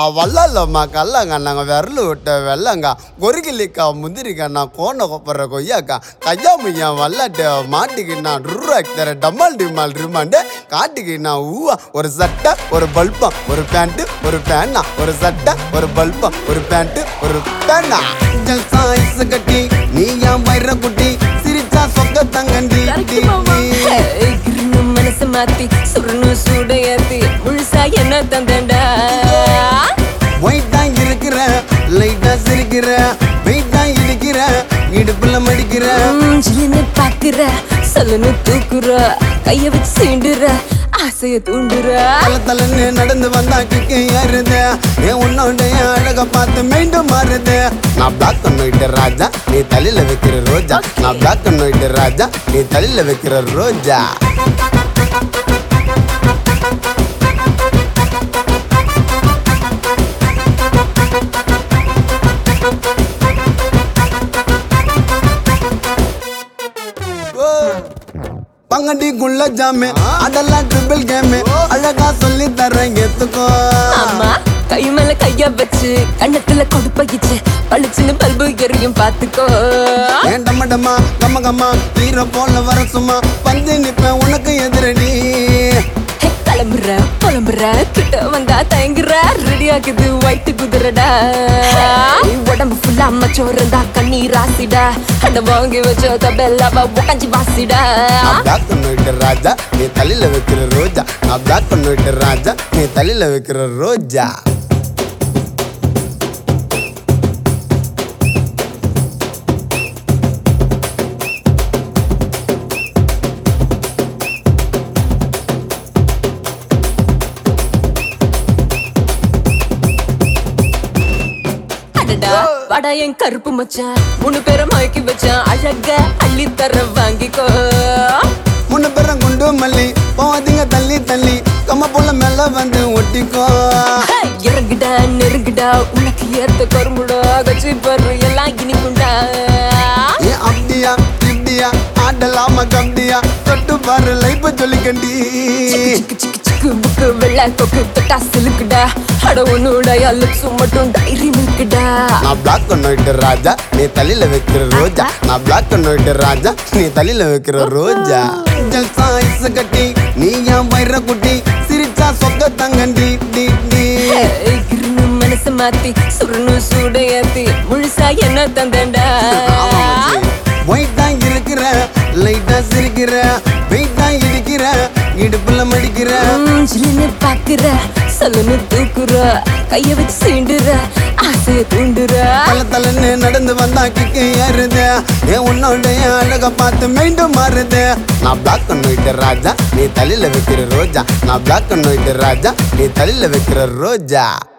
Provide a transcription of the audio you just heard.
வல்லல்லம்மா கல்லங்க நாங்கள் விரல் விட்ட வெள்ளங்க கொருகிலிக்கா முந்திரிக்கா நான் கோண கொப்பற கொய்யாக்கா கையா முய்யா வல்லாட்ட மாட்டிக்கினா ருராக் தர டம்மால் டிமால் ரிமாண்டு காட்டிக்கினா ஊவா ஒரு சட்டை ஒரு பல்பம் ஒரு பேண்ட்டு ஒரு பேனா ஒரு சட்டை ஒரு பல்பம் ஒரு பேண்ட்டு ஒரு பேனா ஜல்சா ஐஸ் கட்டி நீ ஏன் வயிற குட்டி சிரிச்சா சொக்க தங்கண்டி கரெக்ட் மாமா ஏய், கிறுன்னு மனசு மாத்தி சுருன்னு சூட ஏத்தி முழுசா என்ன தந்தண்டா ஒயிட்டா இருக்கிற லைட்டா சிரிக்கிற வெயிட்டா இடிக்கிற இடுப்புல மடிக்கிற ஜிலுன்னு பாக்குற சொல்லுன்னு தூக்குற கைய வச்சு சீண்டுற ஆசைய தூண்டுற தல தலன்னு நடந்து வந்தா கிக்கு ஏறுது என் உன்னோடைய அழக பார்த்து மீண்டும் மாறுது நான் பிளாக் அண்ட் ஒயிட் ராஜா நீ தலையில வைக்கிற ரோஜா நான் பிளாக் அண்ட் ஒயிட் ராஜா நீ தலையில வைக்கிற ரோஜா பங்கடி குள்ள ஜாமே அதெல்லாம் ட்ரிபிள் கேமு அழகா சொல்லி தரேன் எத்துக்கோ ஆமா கை மேல கைய வச்சு கண்ணத்துல கொடுப்பகிச்சு பளிச்சுன்னு பல்பு எரியும் பாத்துக்கோ ஏன் டம்ம டம்மா கம்ம கம்மா ஹீரோ போல வர சும்மா வந்து நிப்பேன் உனக்கு எதிரடி ஹே, கிளம்புற புலம்புற கிட்ட வந்தா தயங்குற ரெடி ஆகுது வயிற்று குதிரடா உடம்பு ஃபுல்லா மச்சோர் இருந்தா கண்ணீர் ஆசிடா அந்த வாங்கி வச்ச தபெல்லாவ உக்காஞ்சி வாசிடா நான் பிளாக் அண்ட் ஒயிட் ராஜா நீ தலையில வைக்கிற ரோஜா நான் பிளாக் அண்ட் ஒயிட் ராஜா நீ தலையில வைக்கிற ரோஜா அடடா வாடா என் கருப்பு மச்சான் மூணு பேரை மயக்கி வச்சான் அழக அள்ளி தர வாங்கிக்கோ முன்ன பேரம் குண்டு மல்லி போவாதீங்க தள்ளி தள்ளி கம்ம புள்ள மேல வந்து ஒட்டிக்கோ ஹே, இறங்குடா நெருங்குடா உனக்கு ஏத்த கரும்புடா கச்சி பரு எல்லாம் இனிக்குண்டா ஏன் அப்படியா இப்படியா ஆடலாமா கம்படியா தொட்டு பாரு லைஃப் சொல்லிக்கண்டி சிக்கு சிக்கு சிக்கு புக்கு வெள்ளை கொக்கு தொட்டா சிலுக்குடா அட உன்னுடைய லிப்ஸ் மட்டும் டைரி மில்க்குடா நான் பிளாக் அண்ட் ஒயிட் ராஜா நீ தலையில வைக்கிற ரோஜா நான் பிளாக் அண்ட் ஒயிட் ராஜா நீ தலையில வைக்கிற ரோஜா ஜல்சா ஐஸ் கட்டி நீ ஏன் வயிற குட்டி சிரிச்சா சொக்க தங்கண்டி டி டி ஏய், கிறுன்னு மனசு மாத்தி சுருன்னு சூட ஏத்தி முழுசா என்ன தந்தண்டா ஒயிட்டா இருக்கிற லைட்டா சிரிக்கிற வெயிட்டா இடிக்கிற இடுப்புல மடிக்கிற ம், ஜில்லுன்னு பாக்குற சொல்லுன்னு தூக்குற கைய வச்சு சீண்டுற ஆசைய தூண்டுற தல தலன்னு நடந்து வந்தா கிக்கு ஏறுது என் உன்னோடைய அழக பார்த்து மீண்டும் மாறுது நான் பிளாக் அண்ட் ஒயிட் ராஜா நீ தலையில வைக்கிற ரோஜா நான் பிளாக் அண்ட் ஒயிட் ராஜா நீ தலையில வைக்கிற ரோஜா